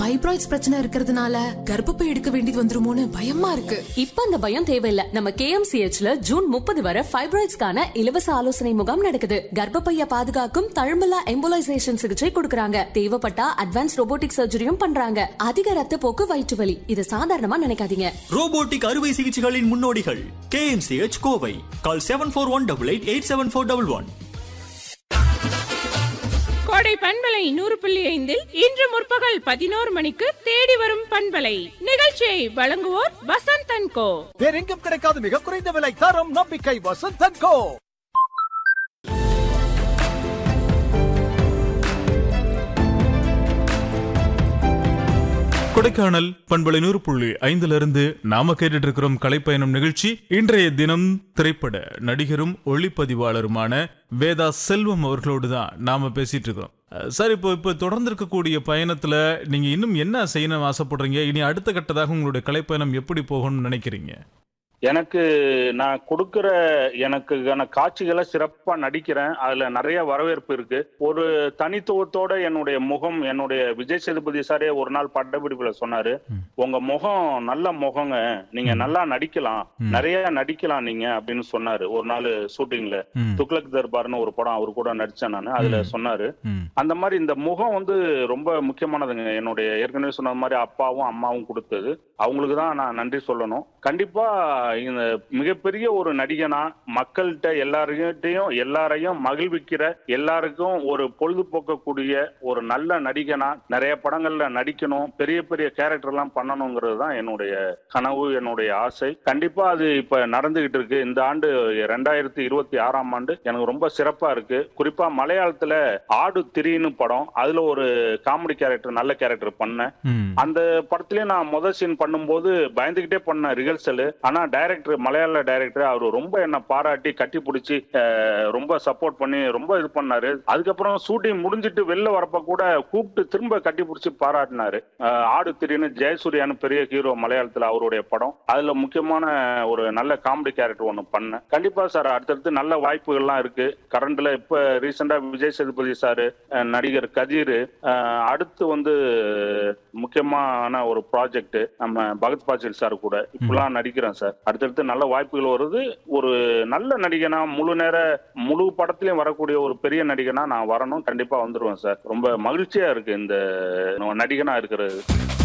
Fibroids பிரச்சனை இருக்கிறதுனால கர்ப்பப்பை எடுக்க வேண்டியது வந்துருமோன்னு பயமா இருக்கு இப்ப அந்த பயம் தேவையில்ல நம்ம கேஎம்சிஹெச்ல ஜூன் முப்பது வரை ஃபைப்ராய்ட்ஸ்க்கான இலவச ஆலோசனை முகாம் நடக்குது கர்ப்பப்பைய பாதுகாக்கும் தழும்பலா எம்போலைசேஷன் சிகிச்சை கொடுக்கறாங்க தேவைப்பட்டா அட்வான்ஸ் ரோபோட்டிக் சர்ஜரியும் பண்றாங்க அதிக ரத்த போக்கு வயிற்று வலி இது சாதாரணமா நினைக்காதீங்க ரோபோட்டிக் அறுவை சிகிச்சைகளின் முன்னோடிகள் KMCH Kovai call seven four one double eight eight seven four double one கோடை பண்பலை நூறு புள்ளி ஐந்தில் இன்று முற்பகல் பதினோரு மணிக்கு தேடி வரும் பண்பலை நிகழ்ச்சியை வழங்குவோர் வசந்த் அண்ட் கோ வேறெங்கும் கிடைக்காத மிக குறைந்த விலை தரம் நம்பிக்கை வசந்தன் கோ கொடைக்கானல் பண்பலை நூறு புள்ளி ஐந்துல இருந்து நாம கேட்டுட்டு இருக்கிறோம் கலைப்பயணம் நிகழ்ச்சி இன்றைய தினம் திரைப்பட நடிகரும் ஒளிப்பதிவாளருமான வேதா செல்வம் அவர்களோடு தான் நாம பேசிட்டு இருக்கிறோம் அஹ் சார் இப்போ இப்போ தொடர்ந்து இருக்கக்கூடிய பயணத்துல நீங்க இன்னும் என்ன செய்யணும் ஆசைப்படுறீங்க இனி அடுத்த கட்டதாக உங்களுடைய கலைப்பயணம் எப்படி போகணும்னு நினைக்கிறீங்க எனக்கு நான் கொடுக்கிற எனக்குக்கான காட்சிகளை சிறப்பா நடிக்கிறேன் அதுல நிறைய வரவேற்பு இருக்கு ஒரு தனித்துவத்தோட என்னுடைய முகம் என்னுடைய விஜய் சேதுபதி சாரே ஒரு நாள் பட்டப்பிடிப்புல சொன்னாரு உங்க முகம் நல்ல முகங்க நீங்க நல்லா நடிக்கலாம் நிறைய நடிக்கலாம் நீங்க அப்படின்னு சொன்னாரு ஒரு நாள் ஷூட்டிங்ல ம். துக்ளக் தர்பார்னு ஒரு படம் அவர் கூட நடிச்சேன் நான் அதுல சொன்னாரு ம். அந்த மாதிரி இந்த முகம் வந்து ரொம்ப முக்கியமானதுங்க என்னுடைய ஏற்கனவே சொன்ன மாதிரி அப்பாவும் அம்மாவும் கொடுத்தது அவங்களுக்கு தான் நான் நன்றி சொல்லணும் கண்டிப்பா இந்த மிகப்பெரிய ஒரு நடிகனா மக்கள்கிட்ட எல்லார்கிட்டையும் எல்லாரையும் மகிழ்விக்கிற எல்லாருக்கும் ஒரு பொழுதுபோக்கக்கூடிய ஒரு நல்ல நடிகனா நிறைய படங்கள்ல நடிக்கணும் பெரிய பெரிய கேரக்டர் எல்லாம் பண்ணணுங்கிறது தான் என்னுடைய கனவு என்னுடைய ஆசை கண்டிப்பா அது இப்ப நடந்துகிட்டு இருக்கு இந்த ஆண்டு ரெண்டாயிரத்தி இருபத்தி ஆறாம் ஆண்டு எனக்கு ரொம்ப சிறப்பா இருக்கு குறிப்பா மலையாளத்துல ஆடு திரின்னு படம் அதுல ஒரு காமெடி கேரக்டர் நல்ல கேரக்டர் பண்ணேன் ம். அந்த படத்துலயும் நான் முதல் சீன் பண்ணும்போது பயந்துகிட்டே பண்ண ரிஹர்சல் ஆனா டைரக்டர் மலையாள டைரக்டர் அவர் ரொம்ப என்ன பாராட்டி கட்டி பிடிச்சி ரொம்ப சப்போர்ட் பண்ணி ரொம்ப இது பண்ணாரு அதுக்கப்புறம் ஷூட்டிங் முடிஞ்சிட்டு வெளில வரப்ப கூட கூப்பிட்டு திரும்ப கட்டி பிடிச்சி பாராட்டினாரு அஹ், ஆடு திடீர்னு ஜெயசூர்யான்னு பெரிய ஹீரோ மலையாளத்துல அவருடைய படம் அதுல முக்கியமான ஒரு நல்ல காமெடி கேரக்டர் ஒன்று பண்ணேன் கண்டிப்பா சார் அடுத்தடுத்து நல்ல வாய்ப்புகள்லாம் இருக்கு கரண்ட்ல இப்ப ரீசெண்டா விஜய் சேதுபதி சார் நடிகர் கதிர் அஹ், அடுத்து வந்து முக்கியமான ஒரு ப்ராஜெக்ட் நம்ம பகத் பாசில் சார் கூட இப்பெல்லாம் நடிக்கிறேன் சார் அடுத்தடுத்து நல்ல வாய்ப்புகள் வருது ஒரு நல்ல நடிகனா முழு நேர முழு படத்துலயும் வரக்கூடிய ஒரு பெரிய நடிகனா நான் வரணும் கண்டிப்பா வந்துருவேன் சார் ரொம்ப மகிழ்ச்சியா இருக்கு இந்த நடிகனா இருக்கிறது